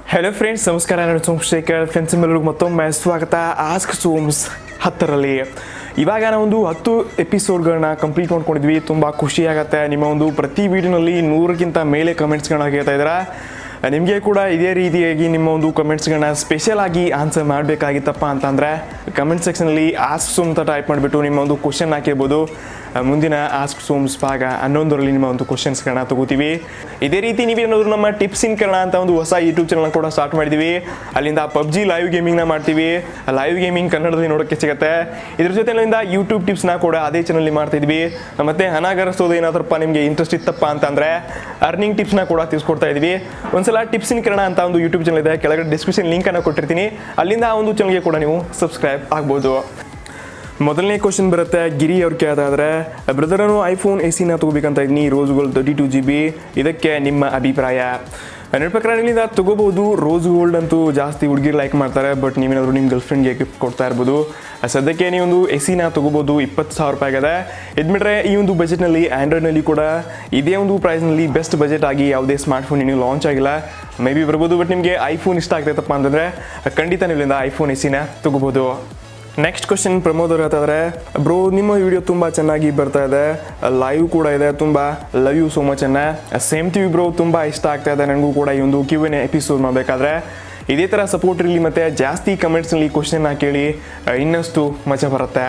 hello friends ನಮಸ್ಕಾರ ನಾನು Somashekar friends ಎಲ್ಲರಿಗೂ ಮತ್ತೊಮ್ಮೆ ಸ್ವಾಗತ ಆಸ್ಕ್ ಸೋಮ್ಸ್ ಹತ್ತರಲ್ಲಿ ಇವಾಗ ನಾವೊಂದು ಹತ್ತು ಎಪಿಸೋಡ್ಗಳನ್ನ ಕಂಪ್ಲೀಟ್ ಮಾಡ್ಕೊಂಡಿದ್ವಿ ತುಂಬ ಖುಷಿ ಆಗತ್ತೆ ನಿಮ್ಮ ಒಂದು ಪ್ರತಿ ವಿಡಿಯೋನಲ್ಲಿ ನೂರಕ್ಕಿಂತ ಮೇಲೆ ಕಮೆಂಟ್ಸ್ಗಳನ್ನ ಕೇಳ್ತಾ ಇದ್ದೀರಾ ನಿಮಗೆ ಕೂಡ ಇದೇ ರೀತಿಯಾಗಿ ನಿಮ್ಮ ಒಂದು ಕಮೆಂಟ್ಸ್ಗಳನ್ನ ಸ್ಪೆಷಲ್ ಆಗಿ ಆನ್ಸರ್ ಮಾಡಬೇಕಾಗಿತ್ತಪ್ಪ ಅಂತಂದರೆ ಕಮೆಂಟ್ ಸೆಕ್ಷನಲ್ಲಿ ಆಸ್ಕ್ ಸೋಮ್ ಅಂತ ಟೈಪ್ ಮಾಡಿಬಿಟ್ಟು ನಿಮ್ಮ ಒಂದು ಕ್ವಶನ್ ಹಾಕಿರ್ಬೋದು ಆ, ಮುಂದಿನ ಆಸ್ಕ್ ಸೋಮ್ಸ್ ಭಾಗ ಹನ್ನೊಂದರಲ್ಲಿ ನಿಮ್ಮ ಒಂದು ಕ್ವಶನ್ಸ್ಗಳನ್ನ ತಗೋತೀವಿ ಇದೇ ರೀತಿ ನೀವೇನಾದ್ರು ನಮ್ಮ ಟಿಪ್ಸ್ ಇನ್ ಕನ್ನಡ ಅಂತ ಒಂದು ಹೊಸ ಯೂಟ್ಯೂಬ್ ಚಾನಲ್ ಕೂಡ ಸ್ಟಾರ್ಟ್ ಮಾಡಿದ್ದೀವಿ ಅಲ್ಲಿಂದ ಪಬ್ಜಿ ಲೈವ್ ಗೇಮಿಂಗ್ನ ಮಾಡ್ತೀವಿ ಲೈವ್ ಗೇಮಿಂಗ್ ಕನ್ನಡದಲ್ಲಿ ನೋಡೋಕ್ಕೆ ಸಿಗುತ್ತೆ ಇದ್ರ ಜೊತೆ ಅಲ್ಲಿಂದ ಯೂಟ್ಯೂಬ್ ಟಿಪ್ಸ್ನ ಕೂಡ ಅದೇ ಚಾನಲ್ಲಿ ಮಾಡ್ತಾ ಇದ್ವಿ ಮತ್ತೆ ಹಣ ಗಳಿಸೋದು ಏನಾದ್ರಪ್ಪ ನಿಮಗೆ ಇಂಟ್ರೆಸ್ಟ್ ಇತ್ತಪ್ಪ ಅಂತಂದ್ರೆ ಅರ್ನಿಂಗ್ ಟಿಪ್ಸ್ನ ಕೂಡ ತಿಳಿಸ್ಕೊಡ್ತಾ ಇದ್ವಿ ಒಂದ್ಸಲ ಟಿಪ್ಸ್ ಇನ್ ಕನ್ನಡ ಅಂತ ಒಂದು ಯೂಟ್ಯೂಬ್ ಚಾನಲ್ ಇದೆ ಕೆಳಗಡೆ ಡಿಸ್ಕ್ರಿಪ್ಷನ್ ಲಿಂಕ್ ಅನ್ನು ಕೊಟ್ಟಿರ್ತೀನಿ ಅಲ್ಲಿಂದ ಆ ಒಂದು ಚಾನಲ್ಗೆ ಕೂಡ ನೀವು ಸಬ್ಸ್ಕ್ರೈಬ್ ಆಗ್ಬೋದು ಮೊದಲನೇ ಕ್ವಶನ್ ಬರುತ್ತೆ ಗಿರಿ ಅವ್ರು ಕೇಳ್ತಾ ಇದ್ರೆ ಬ್ರದರ್ ನಾನು ಐಫೋನ್ ಎ ಸಿನ ತಗೋಬೇಕಂತ ಇದ್ದೀನಿ rose gold thirty two G B ಇದಕ್ಕೆ ನಿಮ್ಮ ಅಭಿಪ್ರಾಯ ನನ್ನ ಪ್ರಕಾರ ಇಲ್ಲಿಂದ ತಗೋಬಹುದು ರೋಸ್ ಗೋಲ್ಡ್ ಅಂತೂ ಜಾಸ್ತಿ ಹುಡುಗಿರು ಲೈಕ್ ಮಾಡ್ತಾರೆ ಬಟ್ ನೀವೇನಾದ್ರು ನಿಮ್ಮ ಗರ್ಲ್ ಫ್ರೆಂಡ್ಗೆ ಗಿಫ್ಟ್ ಕೊಡ್ತಾ ಇರ್ಬೋದು ಅಹ್, ಸದ್ಯಕ್ಕೆ ನೀವೊಂದು ಎ ಸಿನ ತಗೋಬಹುದು ಇಪ್ಪತ್ತು ಸಾವಿರ ರೂಪಾಯಿ ಆಗಿದೆ ಇದ್ಬಿಟ್ರೆ ಈ ಒಂದು ಬಜೆಟ್ನಲ್ಲಿ ಆ್ಯಂಡ್ರಾಯ್ಡ್ನಲ್ಲಿ ಕೂಡ ಇದೇ ಒಂದು ಪ್ರೈಸ್ನಲ್ಲಿ ಬೆಸ್ಟ್ ಬಜೆಟ್ ಆಗಿ ಯಾವುದೇ ಸ್ಮಾರ್ಟ್ಫೋನ್ ಇನ್ನೂ ಲಾಂಚ್ ಆಗಿಲ್ಲ ಮೇ ಬಿ ಬರ್ಬೋದು ಬಟ್ ನಿಮಗೆ ಐಫೋನ್ ಇಷ್ಟ ಆಗ್ತೈತಪ್ಪ ಅಂತಂದರೆ ಖಂಡಿತ ನೀವು ಇಲ್ಲಿಂದ ಐಫೋನ್ ಎ ಸಿನ ತಗೋಬೋದು ನೆಕ್ಸ್ಟ್ ಕ್ವಶನ್ ಪ್ರಮೋದ್ ಅವ್ರು ಹೇಳ್ತಾ ಬ್ರೋ ನಿಮ್ಮ ವಿಡಿಯೋ ತುಂಬ ಚೆನ್ನಾಗಿ ಬರ್ತಾ ಇದೆ ಲೈವ್ ಕೂಡ ಇದೆ ತುಂಬ ಲವ್ ಯು ಸೋ ಮಚ್ ಅನ್ನ ಸೇಮ್ ಟಿವಿ ಬ್ರೋ ತುಂಬ ಇಷ್ಟ ಆಗ್ತಾ ಇದೆ ನನಗೂ ಕೂಡ ಈ ಒಂದು ಕ್ಯೂ ಎನ್ ಎಪಿಸೋಡ್ ಮಾಡಬೇಕಾದ್ರೆ ಇದೇ ಥರ ಸಪೋರ್ಟ್ ಇರಲಿ ಮತ್ತು ಜಾಸ್ತಿ ಕಮೆಂಟ್ಸ್ನಲ್ಲಿ ಕ್ವಶನ್ನ ಕೇಳಿ ಆ, ಇನ್ನಷ್ಟು ಮಜಾ ಬರುತ್ತೆ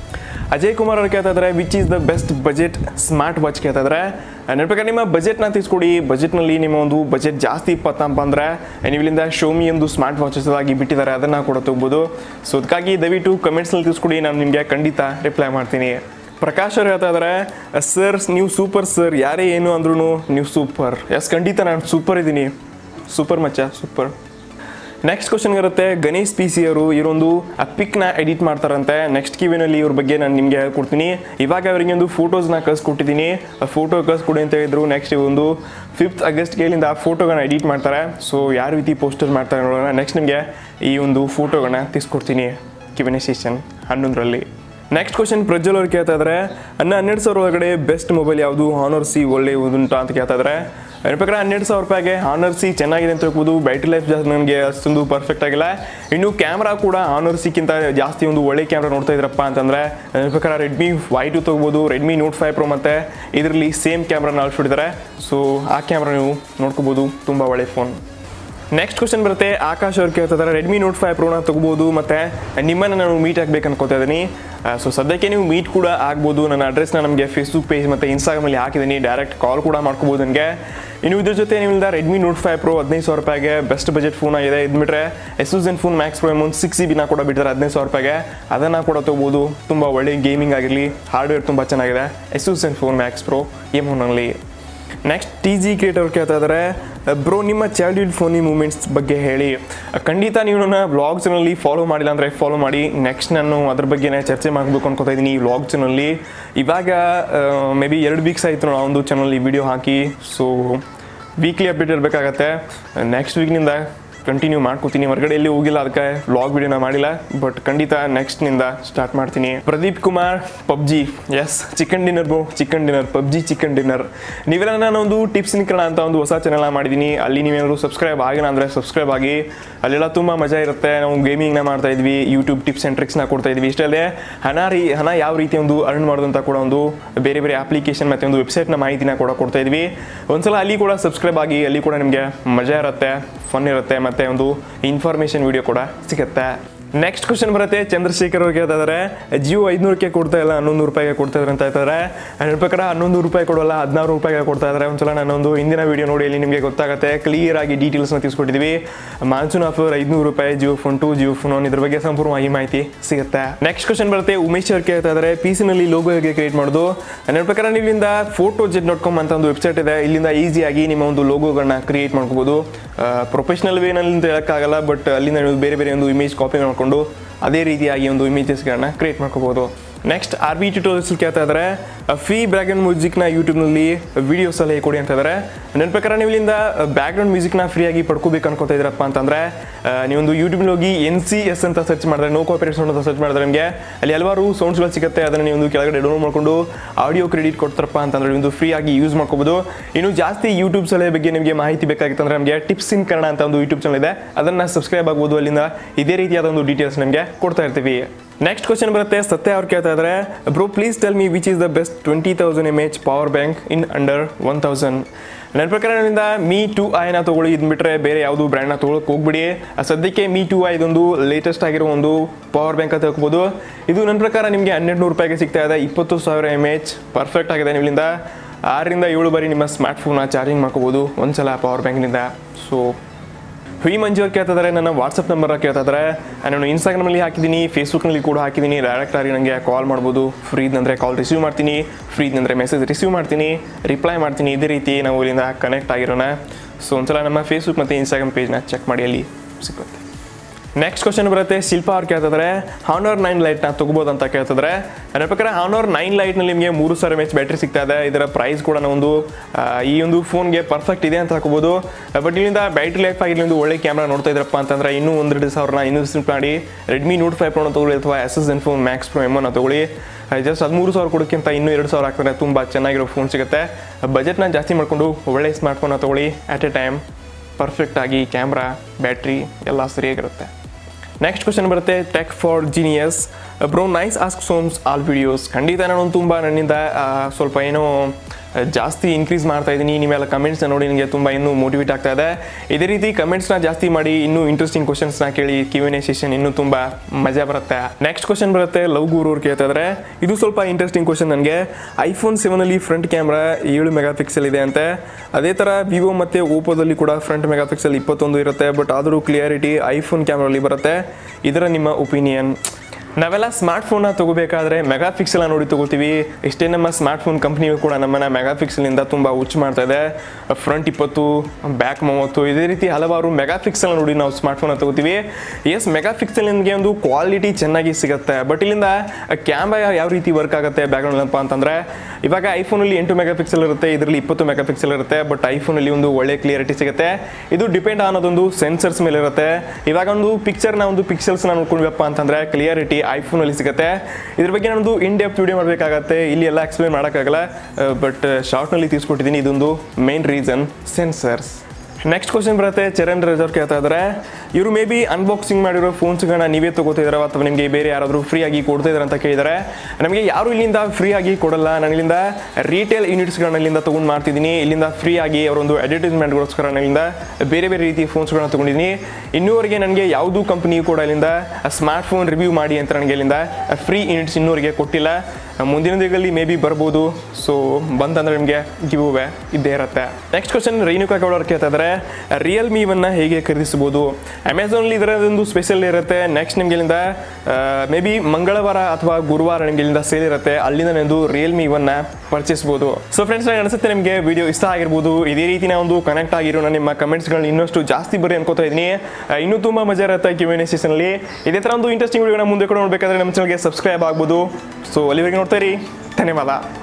ಅಜಯ್ ಕುಮಾರ್ ಅವ್ರು ಕೇಳ್ತಾ ಇದ್ದಾರೆ which is the best budget smart watch ಕೇಳ್ತಾ ಇದ್ದಾರೆ ನನ್ನ ಪ್ರಕಾರ ನಿಮ್ಮ ಬಜೆಟ್ನ ತಿಳಿಸ್ಕೊಡಿ ಬಜೆಟ್ನಲ್ಲಿ ನಿಮ್ಮ ಒಂದು ಬಜೆಟ್ ಜಾಸ್ತಿ ಇಪ್ಪತ್ತಪ್ಪ ಅಂದರೆ ನೀವು ಇಲ್ಲಿಂದ ಶೋಮಿ ಒಂದು ಸ್ಮಾರ್ಟ್ ವಾಚಸ್ ಆಗಿ ಬಿಟ್ಟಿದ್ದಾರೆ ಅದನ್ನು ಕೂಡ ತಗೋಬೋದು ಸೊ ಅದಕ್ಕಾಗಿ ದಯವಿಟ್ಟು ಕಮೆಂಟ್ಸ್ನಲ್ಲಿ ತಿಳಿಸ್ಕೊಡಿ ನಾನು ನಿಮಗೆ ಖಂಡಿತ ರಿಪ್ಲೈ ಮಾಡ್ತೀನಿ ಪ್ರಕಾಶ್ ಅವ್ರು ಹೇಳ್ತಾ ಇದ್ದಾರೆ ಸರ್ ನೀವು ಸೂಪರ್ ಸರ್ ಯಾರೇ ಏನು ಅಂದ್ರೂ ನೀವು ಸೂಪರ್ ಎಸ್ ಖಂಡಿತ ನಾನು ಸೂಪರ್ ಇದ್ದೀನಿ ಸೂಪರ್ ಮಚ್ಚ ಸೂಪರ್ ನೆಕ್ಸ್ಟ್ ಕ್ವಶನ್ ಇರುತ್ತೆ ಗಣೇಶ್ ಪಿ ಸಿ ಅವರು ಇವರೊಂದು ಪಿಕ್ನ ಎಡಿಟ್ ಮಾಡ್ತಾರಂತೆ ನೆಕ್ಸ್ಟ್ ಕಿವಿನಲ್ಲಿ ಇವ್ರ ಬಗ್ಗೆ ನಾನು ನಿಮಗೆ ಹೇಳ್ಕೊಡ್ತೀನಿ ಇವಾಗ ಅವರಿಗೆ ಒಂದು ಫೋಟೋಸ್ನ ಕಳ್ಸಿಕೊಟ್ಟಿದ್ದೀನಿ ಫೋಟೋ ಕಳ್ಸ್ಕೊಡಿ ಅಂತ ಹೇಳಿದ್ರು ನೆಕ್ಸ್ಟ್ ಒಂದು ಫಿಫ್ತ್ ಆಗಸ್ಟ್ಗೆ ಇಲ್ಲಿಂದ ಆ ಫೋಟೋಗಳನ್ನ ಎಡಿಟ್ ಮಾಡ್ತಾರೆ ಸೊ ಯಾವ ರೀತಿ ಪೋಸ್ಟರ್ ಮಾಡ್ತಾರೆ ನೋಡೋಣ ನೆಕ್ಸ್ಟ್ ನಿಮಗೆ ಈ ಒಂದು ಫೋಟೋಗಳನ್ನ ತಿಳಿಸ್ಕೊಡ್ತೀನಿ ಕಿವಿನ ಸೆಷನ್ ಹನ್ನೊಂದರಲ್ಲಿ ನೆಕ್ಸ್ಟ್ ಕ್ವಶನ್ ಪ್ರಜ್ವಲ್ ಅವ್ರು ಕೇಳ್ತಾ ಇದ್ದಾರೆ ಅನ್ನ ಹನ್ನೆರಡು ಸಾವಿರ ಒಳಗಡೆ ಬೆಸ್ಟ್ ಮೊಬೈಲ್ ಯಾವುದು ಹಾನರ್ ಸಿ ಒಳ್ಳೆ ಉಂಟಾ ಅಂತ ಕೇಳ್ತಾ ಇದ್ದಾರೆ ನನ್ನ ಪ್ರಕಾರ ಹನ್ನೆರಡು ಸಾವಿರ ರೂಪಾಯಿಗೆ ಹಾನರ್ ಸಿ ಚೆನ್ನಾಗಿದೆ ಅಂತ ಹೇಳ್ಬೋದು ಬ್ಯಾಟ್ರಿ ಲೈಫ್ ಜಾಸ್ತಿ ನನಗೆ ಅಷ್ಟೊಂದು ಪರ್ಫೆಕ್ಟ್ ಆಗಿಲ್ಲ ಇನ್ನು ಕ್ಯಾಮ್ರಾ ಕೂಡ ಹಾನರ್ ಸಿಕ್ಕಿಂತ ಜಾಸ್ತಿ ಒಂದು ಒಳ್ಳೆ ಕ್ಯಾಮ್ರಾ ನೋಡ್ತಾ ಇದ್ರಪ್ಪ ಅಂತಂದರೆ ನನ್ನ ಪ್ರಕಾರ ರೆಡ್ಮಿ ವೈ ಟು ತೊಗೋಬೋದು ರೆಡ್ಮಿ ನೋಟ್ ಫೈವ್ ಪ್ರೋ ಮತ್ತು ಇದರಲ್ಲಿ ಸೇಮ್ ಕ್ಯಾಮ್ರಾನ ಅಳಿಸ್ಬಿಟ್ಟಿದ್ದಾರೆ ಸೊ ಆ ಕ್ಯಾಮ್ರಾ ನೀವು ನೋಡ್ಕೋಬೋದು ತುಂಬ ಒಳ್ಳೆ ಫೋನ್ ನೆಕ್ಸ್ಟ್ ಕ್ವಶನ್ ಬರುತ್ತೆ ಆಕಾಶ್ ಅವ್ರು ಕೇಳ್ತಾ ಇದ್ದಾರೆ ರೆಡ್ಮಿ ನೋಟ್ ಫೈವ್ ಪ್ರೋನ ತಗೋಬೋದು ಮತ್ತು ನಿಮ್ಮನ್ನು ನಾನು ಮೀಟ್ ಆಗಬೇಕು ಅನ್ಕೋತಾ ಇದ್ದೀನಿ ಸೊ ಸದ್ಯಕ್ಕೆ ನೀವು ಮೀಟ್ ಕೂಡ ಆಗ್ಬೋದು ನನ್ನ ಅಡ್ರೆಸ್ನ ನಮಗೆ ಫೇಸ್ಬುಕ್ ಪೇಜ್ ಮತ್ತು ಇನ್ಸ್ಟಾಗ್ರಾಮಲ್ಲಿ ಹಾಕಿದ್ದೀನಿ ಡೈರೆಕ್ಟ್ ಕಾಲ್ ಕೂಡ ಮಾಡ್ಕೋಬೋದು ನನಗೆ ಇನ್ನು ಇದ್ರ ಜೊತೆ ನಿಮ್ಮಿಂದ ರೆಡ್ಮಿ ನೋಟ್ ಫೈವ್ ಪ್ರೋ ಹದಿನೈದು ಸಾವಿರ ರೂಪಾಯಿಗೆ ಬೆಸ್ಟ್ ಬಜೆಟ್ ಫೋನ್ ಆಗಿದೆ ಇದ್ಬಿಟ್ರೆ N phone max pro M six G ಬಿನ ಕೂಡ ಬಿಟ್ಟಿದ್ದಾರೆ ಹದಿನೈದು ಸಾವಿರ ರೂಪಾಯಿಗೆ ಅದನ್ನು ಕೂಡ ತೊಗೋಬೋದು ತುಂಬ ಒಳ್ಳೆ ಗೇಮಿಂಗ್ ಆಗಿರಲಿ ಹಾರ್ಡ್ವೇರ್ ತುಂಬ ಚೆನ್ನಾಗಿದೆ N phone max pro M ಒನ್ನಲ್ಲಿ ನೆಕ್ಸ್ಟ್ ಟಿ ಜಿ ಕ್ರಿಯೇಟರ್ ಕೇಳ್ತಾ ಇದ್ದಾರೆ ಬ್ರೋ ನಿಮ್ಮ ಚೈಲ್ಡ್ಹುಡ್ ಫೋನಿ ಮೂಮೆಂಟ್ಸ್ ಬಗ್ಗೆ ಹೇಳಿ ಖಂಡಿತ ನೀವು ನನ್ನ ವ್ಲಾಗ್ ಚಾನಲ್ಲಿ ಫಾಲೋ ಮಾಡಿಲ್ಲ ಅಂದರೆ ಫಾಲೋ ಮಾಡಿ ನೆಕ್ಸ್ಟ್ ನಾನು ಅದ್ರ ಬಗ್ಗೆನೇ ಚರ್ಚೆ ಮಾಡಬೇಕು ಅನ್ಕೋತಾ ಇದ್ದೀನಿ ಈ ವ್ಲಾಗ್ ಚಾನಲ್ಲಿ ಇವಾಗ ಮೇ ಬಿ ಎರಡು ವೀಕ್ಸ್ ಆಯಿತು ನಾವು ಒಂದು ಚಾನಲ್ಲಿ ವಿಡಿಯೋ ಹಾಕಿ ಸೊ ವೀಕ್ಲಿ ಅಪ್ಡೇಟ್ ಇರಬೇಕಾಗತ್ತೆ ನೆಕ್ಸ್ಟ್ ವೀಕ್ನಿಂದ ಕಂಟಿನ್ಯೂ ಮಾಡ್ಕೋತೀನಿ ಹೊರಗಡೆ ಎಲ್ಲಿ ಹೋಗಿಲ್ಲ ಅದಕ್ಕೆ ವ್ಲಾಗ್ ವಿಡಿಯೋನ ಮಾಡಿಲ್ಲ ಬಟ್ ಖಂಡಿತ ನೆಕ್ಸ್ಟ್ನಿಂದ ಸ್ಟಾರ್ಟ್ ಮಾಡ್ತೀನಿ Pradeep Kumar PUBG yes chicken dinner ಬೋ chicken dinner PUBG chicken dinner ನೀವೆಲ್ಲ ನಾನು ಒಂದು ಟಿಪ್ಸ್ ಇನ್ ಕನ್ನಡ ಅಂತ ಒಂದು ಹೊಸ ಚಾನಲ್ನ ಮಾಡಿದ್ದೀನಿ ಅಲ್ಲಿ ನೀವೇನಾದ್ರು ಸಬ್ಸ್ಕ್ರೈಬ್ ಆಗಿಲ್ಲ ಅಂದರೆ ಸಬ್ಸ್ಕ್ರೈಬ್ ಆಗಿ ಅಲ್ಲೆಲ್ಲ ತುಂಬ ಮಜಾ ಇರುತ್ತೆ ನಾವು ಗೇಮಿಂಗ್ನ ಮಾಡ್ತಾ ಇದ್ವಿ ಯೂಟ್ಯೂಬ್ ಟಿಪ್ಸ್ ಆ್ಯಂಡ್ ಟ್ರಿಕ್ಸ್ನ ಕೊಡ್ತಾ ಇದ್ವಿ ಇಷ್ಟಲ್ಲದೆ ಹಣ ರೀ ಹಣ ಯಾವ ರೀತಿ ಒಂದು ಅರ್ನ್ ಮಾಡೋದಂತ ಕೂಡ ಒಂದು ಬೇರೆ ಬೇರೆ ಅಪ್ಲಿಕೇಶನ್ ಮತ್ತು ಒಂದು ವೆಬ್ಸೈಟ್ನ ಮಾಹಿತಿನ ಕೂಡ ಕೊಡ್ತಾ ಇದ್ವಿ ಒಂದ್ಸಲ ಅಲ್ಲಿ ಕೂಡ ಸಬ್ಸ್ಕ್ರೈಬ್ ಆಗಿ ಅಲ್ಲಿ ಕೂಡ ನಿಮಗೆ ಮಜಾ ಇರುತ್ತೆ ಫನ್ ಇರುತ್ತೆ ಮತ್ತು ಒಂದು ಇನ್ಫಾರ್ಮೇಷನ್ ವಿಡಿಯೋ ಕೂಡ ಸಿಗುತ್ತೆ ನೆಕ್ಸ್ಟ್ ಕ್ವಶನ್ ಬರುತ್ತೆ ಚಂದ್ರಶೇಖರ್ ಅವ್ರಿಗೆ ಹೇಳ್ತಾ ಇದ್ದಾರೆ ಜಿಯೋ ಐದುನೂರಕ್ಕೆ ಕೊಡ್ತಾ ಇಲ್ಲ ಹನ್ನೊಂದು ರೂಪಾಯಿಗೆ ಕೊಡ್ತಾ ಇದ್ದಾರೆ ಅಂತ ಹೇಳ್ತಾರೆ ನನ್ನ ಪ್ರಕಾರ ಹನ್ನೊಂದು ರೂಪಾಯಿ ಕೊಡೋಲ್ಲ ಹದಿನಾರು ರೂಪಾಯಿಗೆ ಕೊಡ್ತಾ ಇದ್ದಾರೆ ಒಂದ್ಸಲ ನಾನೊಂದು ಹಿಂದಿನ ವಿಡಿಯೋ ನೋಡಿ ಅಲ್ಲಿ ನಿಮಗೆ ಗೊತ್ತಾಗುತ್ತೆ ಕ್ಲಿಯರ್ ಆಗಿ ಡೀಟೇಲ್ಸ್ನ ತಿಳಿಸ್ಕೊಟ್ಟಿದ್ದೀವಿ ಮಾನ್ಸೂನ್ ಆಫರ್ ಐದುನೂರು ರೂಪಾಯಿ Jio phone two Jio phone one ಇದ್ರ ಬಗ್ಗೆ ಸಂಪೂರ್ಣವಾಗಿ ಮಾಹಿತಿ ಸಿಗುತ್ತೆ ನೆಕ್ಸ್ಟ್ ಕ್ವಶನ್ ಬರುತ್ತೆ ಉಮೇಶ್ ಅವ್ರು ಕೇಳ್ತಾ ಇದ್ದಾರೆ ಪಿ ಸಿನಲ್ಲಿ ಲೋಗೋ ಹೇಗೆ ಕ್ರಿಯೇಟ್ ಮಾಡೋದು ನನ್ನ ಪ್ರಕಾರ ನೀವು ಇಲ್ಲಿಂದ ಫೋಟೋ ಜೆಟ್ ಡಾಟ್ ಕಾಮ್ ಅಂತ ಒಂದು ವೆಬ್ಸೈಟ್ ಇದೆ ಇಲ್ಲಿಂದ ಈಸಿಯಾಗಿ ನಿಮ್ಮ ಒಂದು ಲೋಗೋಗಳನ್ನ ಕ್ರಿಯೇಟ್ ಮಾಡ್ಕೋಬೋದು ಪ್ರೊಫೆಷನಲ್ ವೇನಲ್ಲಿ ಅಂತ ಹೇಳೋಕ್ಕಾಗಲ್ಲ ಬಟ್ ಅಲ್ಲಿಂದ ನೀವು ಬೇರೆ ಬೇರೆ ಒಂದು ಇಮೇಜ್ ಕಾಪಿ ಮಾಡಿಕೊಂಡು ಅದೇ ರೀತಿಯಾಗಿ ಒಂದು ಇಮೇಜಸ್ಗಳನ್ನ ಕ್ರಿಯೇಟ್ ಮಾಡ್ಕೋಬೋದು ನೆಕ್ಸ್ಟ್ ಆರ್ ಬಿ ಟ್ಯೂಟೋರಿಯಲ್ಸ್ ಕೇಳ್ತಾ ಇದ್ದಾರೆ ಫ್ರೀ ಬ್ಯಾಕ್ಗ್ರೌಂಡ್ ಮ್ಯೂಸಿಕ್ನ ಯೂಟ್ಯೂಬ್ನಲ್ಲಿ ವೀಡಿಯೋಸ್ ಎಲ್ಲ ಕೊಡಿ ಅಂತ ಇದ್ದಾರೆ ನನ್ನ ಪ್ರಕಾರ ನೀವು ಇಲ್ಲಿಂದ ಬ್ಯಾಕ್ಗ್ರೌಂಡ್ ಮ್ಯೂಸಿಕ್ನ ಫ್ರೀಯಾಗಿ ಪಡ್ಕೋಬೇಕು ಅನ್ಕೋತಾ ಇದ್ದೀರಪ್ಪ ಅಂತಂದರೆ ನೀವೊಂದು ಯೂಟ್ಯೂಬ್ನಲ್ಲಿ ಹೋಗಿ ಎನ್ ಸಿ ಎಸ್ ಅಂತ ಸರ್ಚ್ ಮಾಡಿದ್ರೆ ನೋ ಕಾಪರೇಟ್ ಸೌಂಡ್ ಅಂತ ಸರ್ಚ್ ಮಾಡಿದ್ರೆ ನಿಮಗೆ ಅಲ್ಲಿ ಹಲವಾರು ಸೌಂಡ್ಸ್ಗಳು ಸಿಗುತ್ತೆ ಅದನ್ನು ನೀವು ಒಂದು ಕೆಳಗಡೆ ಡೌನ್ಲೋಡ್ ಮಾಡ್ಕೊಂಡು ಆಡಿಯೋ ಕ್ರೆಡಿಟ್ ಕೊಡ್ತಾರಪ್ಪ ಅಂತಂದ್ರೆ ಒಂದು ಫ್ರೀ ಆಗಿ ಯೂಸ್ ಮಾಡ್ಕೋಬೋದು ಇನ್ನು ಜಾಸ್ತಿ ಯೂಟ್ಯೂಬ್ ಸಲಹೆ ಬಗ್ಗೆ ನಿಮಗೆ ಮಾಹಿತಿ ಬೇಕಾಗಿತ್ತು ಅಂದ್ರೆ ನಮಗೆ ಟಿಪ್ಸ್ ಇನ್ ಕನ್ನಡ ಅಂತ ಒಂದು ಯೂಟ್ಯೂಬ್ ಚಾನಲ್ ಇದೆ ಅದನ್ನು ಸಬ್ಸ್ಕ್ರೈಬ್ ಆಗ್ಬೋದು ಅಲ್ಲಿಂದ ಇದೇ ರೀತಿಯಾದ ಒಂದು ಡೀಟೇಲ್ಸ್ ನಿಮಗೆ ಕೊಡ್ತಾ ಇರ್ತೀವಿ ನೆಕ್ಸ್ಟ್ ಕ್ವಶನ್ ಬರುತ್ತೆ ಸತ್ಯ ಅವ್ರು ಕೇಳ್ತಾ ಇದ್ದಾರೆ bro please tell me which is the best twenty thousand M H power bank in under one thousand ನನ್ನ ಪ್ರಕಾರದಿಂದ ಮೀ ಟು ಐನ ತಗೊಳ್ಳಿ ಇದನ್ನ ಬಿಟ್ಟರೆ ಬೇರೆ ಯಾವುದು ಬ್ರ್ಯಾಂಡ್ನ ತೊಗೊಳಕ್ಕೆ ಹೋಗ್ಬಿಡಿ ಆ ಸದ್ಯಕ್ಕೆ ಮೀ ಟು ಐ ಇದೊಂದು ಲೇಟೆಸ್ಟ್ ಆಗಿರೋ ಒಂದು ಪವರ್ ಬ್ಯಾಂಕ್ ಅಂತ ಹೇಳ್ಬೋದು ಇದು ನನ್ನ ಪ್ರಕಾರ ನಿಮಗೆ ಹನ್ನೆರಡು ನೂರು ರೂಪಾಯಿಗೆ ಸಿಗ್ತಾ ಇದೆ ಇಪ್ಪತ್ತು ಸಾವಿರ ಎಮ್ ಎಚ್ ಪರ್ಫೆಕ್ಟ್ ಆಗಿದೆ ನೀವು ಇಲ್ಲಿಂದ ಆರರಿಂದ ಏಳು ಬಾರಿ ನಿಮ್ಮ ಸ್ಮಾರ್ಟ್ಫೋನ್ನ ಚಾರ್ಜಿಂಗ್ ಮಾಡ್ಕೋಬೋದು ಒಂದ್ಸಲ ಪವರ್ ಬ್ಯಾಂಕ್ನಿಂದ ಸೊ ಹುಯಿ ಮಂಜು ಅವ್ರು ಕೇಳ್ತಾ ಇದ್ದಾರೆ ನನ್ನ ವಾಟ್ಸಪ್ ನಂಬರ್ ಕೇಳ್ತಾ ಇದ್ದಾರೆ ನಾನು ಇನ್ಸ್ಟಾಗ್ರಾಮಲ್ಲಿ ಹಾಕಿದ್ದೀನಿ ಫೇಸ್ಬುಕ್ನಲ್ಲಿ ಕೂಡ ಹಾಕಿದ್ದೀನಿ ಡೈರೆಕ್ಟ್ ಆಗಿ ನನಗೆ ಕಾಲ್ ಮಾಡ್ಬೋದು ಫ್ರೀ ಅಂದರೆ ಕಾಲ್ ರಿಸೀವ್ ಮಾಡ್ತೀನಿ ಫ್ರೀ ಅಂದರೆ ಮೆಸೇಜ್ ರಿಸೀವ್ ಮಾಡ್ತೀನಿ ರಿಪ್ಲೈ ಮಾಡ್ತೀನಿ ಇದೇ ರೀತಿ ನಾವು ಇಲ್ಲಿಂದ ಕನೆಕ್ಟ್ ಆಗಿರೋಣ ಸೊ ಒಂದ್ಸಲ ನಮ್ಮ ಫೇಸ್ಬುಕ್ ಮತ್ತು ಇನ್ಸ್ಟಾಗ್ರಾಮ್ ಪೇಜ್ನ ಚೆಕ್ ಮಾಡಿ ಅಲ್ಲಿ ಸಿಗುತ್ತೆ ನೆಕ್ಸ್ಟ್ ಕ್ವಶನ್ ಬರುತ್ತೆ ಶಿಲ್ಪ ಅವ್ರು ಕೇಳ್ತಿದ್ರೆ ಹಾನರ್ ನೈನ್ ಲೈಟ್ನ ತಗೋಬೋದು ಅಂತ ಕೇಳ್ತಿದ್ರೆ ನನ್ನ ಪ್ರಕಾರ ಹಾನರ್ ನೈನ್ ಲೈಟ್ನಲ್ಲಿ ನಿಮಗೆ ಮೂರು ಸಾವಿರ ಎಚ್ ಬ್ಯಾಟ್ರಿ ಸಿಗ್ತಾ ಇದೆ ಇದರ ಪ್ರೈಸ್ ಕೂಡ ಒಂದು ಆ, ಈ ಒಂದು ಫೋನ್ಗೆ ಪರ್ಫೆಕ್ಟ್ ಇದೆ ಅಂತ ಹಾಕೋಬೋದು ಬಟ್ ಇಲ್ಲಿಂದ ಬ್ಯಾಟ್ರಿ ಲೈಫ್ ಆಗಿ ಒಂದು ಒಳ್ಳೆ ಕ್ಯಾಮ್ರಾ ನೋಡ್ತಾ ಇದ್ರಪ್ಪ ಅಂತಂದ್ರೆ ಇನ್ನೂ ಒಂದೆರಡು ಸಾವಿರನ ಇನ್ವೆಸ್ಟ್ ಮಾಡಿ ರೆಡ್ಮಿ ನೋಟ್ ಫೈವ್ ಪ್ರೋನ ತಗೊಳ್ಳಿ ಅಥವಾ S S N phone max pro M ತಗೊಳ್ಳಿ ಜಸ್ಟ್ ಹದಿಮೂರು ಸಾವಿರ ಕೊಡೋಕ್ಕಿಂತ ಇನ್ನೂ ಎರಡು ಸಾವಿರ ಹಾಕಿದ್ರೆ ತುಂಬ ಚೆನ್ನಾಗಿರೋ ಫೋನ್ ಸಿಗುತ್ತೆ ಬಜೆಟ್ನ ಜಾಸ್ತಿ ಮಾಡಿಕೊಂಡು ಒಳ್ಳೆ ಸ್ಮಾರ್ಟ್ಫೋನ್ನ ತಗೊಳ್ಳಿ ಆಟ್ ಎ ಟೈಮ್ ಪರ್ಫೆಕ್ಟ್ ಆಗಿ ಕ್ಯಾಮ್ರಾ ಬ್ಯಾಟ್ರಿ ಎಲ್ಲ ಸರಿಯಾಗಿರುತ್ತೆ ನೆಕ್ಸ್ಟ್ ಕ್ವಶನ್ ಬರುತ್ತೆ tech for genius bro nice ask some all videos ಖಂಡಿತ ನಾನು ತುಂಬ ನನ್ನಿಂದ ಆ, ಸ್ವಲ್ಪ ಏನೋ ಆ, ಜಾಸ್ತಿ ಇನ್ಕ್ರೀಸ್ ಮಾಡ್ತಾ ಇದ್ದೀನಿ ನಿಮ್ಮೆಲ್ಲ ಕಮೆಂಟ್ಸ್ನ ನೋಡಿ ನನಗೆ ತುಂಬ ಇನ್ನೂ ಮೋಟಿವೇಟ್ ಆಗ್ತಾ ಇದೆ ಇದೇ ರೀತಿ ಕಮೆಂಟ್ಸ್ನ ಜಾಸ್ತಿ ಮಾಡಿ ಇನ್ನೂ ಇಂಟ್ರೆಸ್ಟಿಂಗ್ ಕ್ವಶನ್ಸ್ನ ಕೇಳಿ ಕ್ಯೂ ಎನ್ ಎ ಸೆಷನ್ ಇನ್ನೂ ತುಂಬ ಮಜಾ ಬರುತ್ತೆ ನೆಕ್ಸ್ಟ್ ಕ್ವಶನ್ ಬರುತ್ತೆ ಲವ್ ಗುರು ಅವ್ರು ಕೇಳ್ತಾ ಇದ್ದಾರೆ ಇದು ಸ್ವಲ್ಪ ಇಂಟ್ರೆಸ್ಟಿಂಗ್ ಕ್ವಶನ್ ನನಗೆ ಐಫೋನ್ ಸೆವೆನಲ್ಲಿ ಫ್ರಂಟ್ ಕ್ಯಾಮ್ರಾ ಏಳು ಮೆಗಾ ಪಿಕ್ಸೆಲ್ ಇದೆ ಅಂತೆ ಅದೇ ಥರ ವಿವೋ ಮತ್ತು ಓಪೋದಲ್ಲಿ ಕೂಡ ಫ್ರಂಟ್ ಮೆಗಾ ಪಿಕ್ಸೆಲ್ ಇಪ್ಪತ್ತೊಂದು ಇರುತ್ತೆ ಬಟ್ ಆದರೂ ಕ್ಲಿಯಾರಿಟಿ ಐಫೋನ್ ಕ್ಯಾಮ್ರಲ್ಲಿ ಬರುತ್ತೆ ಇದರ ನಿಮ್ಮ ಒಪಿನಿಯನ್ ನಾವೆಲ್ಲ ಸ್ಮಾರ್ಟ್ಫೋನ್ನ ತಗೋಬೇಕಾದ್ರೆ ಮೆಗಾ ಪಿಕ್ಸೆಲ್ನ ನೋಡಿ ತಗೋತೀವಿ ಎಷ್ಟೇ ನಮ್ಮ ಸ್ಮಾರ್ಟ್ಫೋನ್ ಕಂಪ್ನಿಯು ಕೂಡ ನಮ್ಮನ್ನ ಮೆಗಾ ಪಿಕ್ಸೆಲಿಂದ ತುಂಬ ಹುಚ್ಚು ಮಾಡ್ತಾ ಇದೆ ಫ್ರಂಟ್ ಇಪ್ಪತ್ತು ಬ್ಯಾಕ್ ಮೂವತ್ತು ಇದೇ ರೀತಿ ಹಲವಾರು ಮೆಗಾ ಪಿಕ್ಸೆಲ್ ನೋಡಿ ನಾವು ಸ್ಮಾರ್ಟ್ಫೋನ್ನ ತಗೋತೀವಿ ಎಸ್ ಮೆಗಾ ಪಿಕ್ಸೆಲ್ ನಿಮಗೆ ಒಂದು ಕ್ವಾಲಿಟಿ ಚೆನ್ನಾಗಿ ಸಿಗುತ್ತೆ ಬಟ್ ಇಲ್ಲಿಂದ ಕ್ಯಾಮ್ರಾ ಯಾವ ರೀತಿ ವರ್ಕ್ ಆಗುತ್ತೆ ಬ್ಯಾಕ್ಗ್ರೌಂಡ್ ಅಂತ ಅಂತಂದ್ರೆ ಇವಾಗ ಐಫೋನಲ್ಲಿ ಎಂಟು ಮೆಗಾ ಪಿಕ್ಸೆಲ್ ಇರುತ್ತೆ ಇದರಲ್ಲಿ ಇಪ್ಪತ್ತು ಮೆಗಾ ಪಿಕ್ಸೆಲ್ ಇರುತ್ತೆ ಬಟ್ ಐಫೋನಲ್ಲಿ ಒಂದು ಒಳ್ಳೆ ಕ್ಲಿಯರಿಟಿ ಸಿಗುತ್ತೆ ಇದು ಡಿಪೆಂಡ್ ಅನ್ನೋದೊಂದು ಸೆನ್ಸರ್ಸ್ ಮೇಲೆ ಇರುತ್ತೆ ಇವಾಗ ಒಂದು ಪಿಕ್ಚರ್ನ ಒಂದು ಪಿಕ್ಸೆಲ್ಸ್ನ ನೋಡ್ಕೊಂಡ್ವಪ್ಪ ಅಂತಂದ್ರೆ ಕ್ಲಿಯರಿಟಿ ಐಫೋನಲ್ಲಿ ಸಿಗುತ್ತೆ ಇದ್ರ ಬಗ್ಗೆ ನಾನೊಂದು ಇನ್ ಡೆಪ್ತ್ ವಿಡಿಯೋ ಮಾಡಬೇಕಾಗತ್ತೆ ಇಲ್ಲಿ ಎಲ್ಲ ಎಕ್ಸ್ಪ್ಲೇನ್ ಮಾಡೋಕ್ಕಾಗಲ್ಲ ಬಟ್ ಶಾರ್ಟ್ನಲ್ಲಿ ತಿಳಿಸ್ಕೊಟ್ಟಿದ್ದೀನಿ ಇದೊಂದು main reason sensors next question ಬರುತ್ತೆ ಚರಣ್ ರೆಜರ್ ಕೇಳ್ತಾ ಇದ್ದಾರೆ ಇವರು ಮೇ ಬಿ ಅನ್ಬಾಕ್ಸಿಂಗ್ ಮಾಡಿರೋ ಫೋನ್ಸ್ಗಳನ್ನ ನೀವೇ ತಗೋತಿದಾರ ಅಥವಾ ನಿಮಗೆ ಬೇರೆ ಯಾರಾದರೂ ಫ್ರೀ ಆಗಿ ಕೊಡ್ತಾ ಇದಾರೆ ಅಂತ ಕೇಳಿದ್ದಾರೆ ನಮಗೆ ಯಾರು ಇಲ್ಲಿಂದ ಫ್ರೀ ಆಗಿ ಕೊಡಲ್ಲ ನಾನು ಇಲ್ಲಿಂದ ರೀಟೇಲ್ ಯೂನಿಟ್ಸ್ಗಳನ್ನ ಇಲ್ಲಿಂದ ತೊಗೊಂಡು ಮಾಡ್ತಿದ್ದೀನಿ ಇಲ್ಲಿಂದ ಫ್ರೀ ಆಗಿ ಅವರೊಂದು ಅಡ್ವರ್ಟೈಸ್ಮೆಂಟ್ಗೋಸ್ಕರ ನಾನು ಇಲ್ಲಿಂದ ಬೇರೆ ಬೇರೆ ರೀತಿ ಫೋನ್ಸ್ಗಳನ್ನ ತೊಗೊಂಡಿದ್ದೀನಿ ಇನ್ನೂವರೆಗೆ ನನಗೆ ಯಾವುದೂ ಕಂಪ್ನಿಯು ಕೂಡ ಇಲ್ಲಿಂದ ಸ್ಮಾರ್ಟ್ ಫೋನ್ ರಿವ್ಯೂ ಮಾಡಿ ಅಂತ ನನಗೆ ಇಲ್ಲಿಂದ ಫ್ರೀ ಯೂನಿಟ್ಸ್ ಇನ್ನೂವರೆಗೆ ಕೊಟ್ಟಿಲ್ಲ ಮುಂದಿನ ದಿನಗಳಲ್ಲಿ ಮೇ ಬಿ ಬರ್ಬೋದು ಸೊ ಬಂತಂದ್ರೆ ನಿಮಗೆ ಗಿವ್ ಅವೇ ಇದ್ದೇ ಇರುತ್ತೆ ನೆಕ್ಸ್ಟ್ ಕ್ವಶನ್ ರೇಣುಕಾ ಗೌಡ ಅವ್ರು ಕೇಳ್ತಾ ಇದ್ದಾರೆ ರಿಯಲ್ಮಿ ಒನ್ನ ಹೇಗೆ ಖರೀದಿಸಬಹುದು ಅಮೆಝಾನಲ್ಲಿ ಇದರದೊಂದು ಸ್ಪೆಷಲ್ ಇರುತ್ತೆ ನೆಕ್ಸ್ಟ್ ನಿಮ್ಗೆ ಇಲ್ಲಿಂದ ಮೇ ಬಿ ಮಂಗಳವಾರ ಅಥವಾ ಗುರುವಾರ ನಿಮ್ಗೆ ಇಲ್ಲಿಂದ ಸೇಲ್ ಇರುತ್ತೆ ಅಲ್ಲಿಂದ ನಿಮ್ದು ರಿಯಲ್ಮಿ ಒನ್ನ ಪರ್ಚೇಸ್ಬೋದು ಸೊ ಫ್ರೆಂಡ್ಸ್ ನನಗೆ ಅನಿಸುತ್ತೆ ನಿಮಗೆ ವಿಡಿಯೋ ಇಷ್ಟ ಆಗಿರ್ಬೋದು ಇದೇ ರೀತಿ ನಾವು ಒಂದು ಕನೆಕ್ಟ್ ಆಗಿರೋ ನಿಮ್ಮ ಕಮೆಂಟ್ಸ್ಗಳನ್ನ ಇನ್ನಷ್ಟು ಜಾಸ್ತಿ ಬರೀ ಅನ್ಕೋತಾ ಇದ್ದೀನಿ ಆ, ಇನ್ನೂ ತುಂಬ ಮಜಾ ಇರುತ್ತೆ ಕ್ಯೂ ಎನ್ ಸೆಷನಲ್ಲಿ ಇದೇ ಥರ ಒಂದು ಇಂಟ್ರೆಸ್ಟಿಂಗ್ ವಿಡಿಯೋನ ಮುಂದೆ ಕೂಡ ನೋಡಬೇಕಾದ್ರೆ ನಮ್ಮ ಚಾನಲ್ಗೆ ಸಬ್ಸ್ಕ್ರೈಬ್ ಆಗ್ಬೋದು ಸೊ ಅಲ್ಲಿವರೆಗೆ ನೋಡ್ತಾ ಇರಿ ಧನ್ಯವಾದ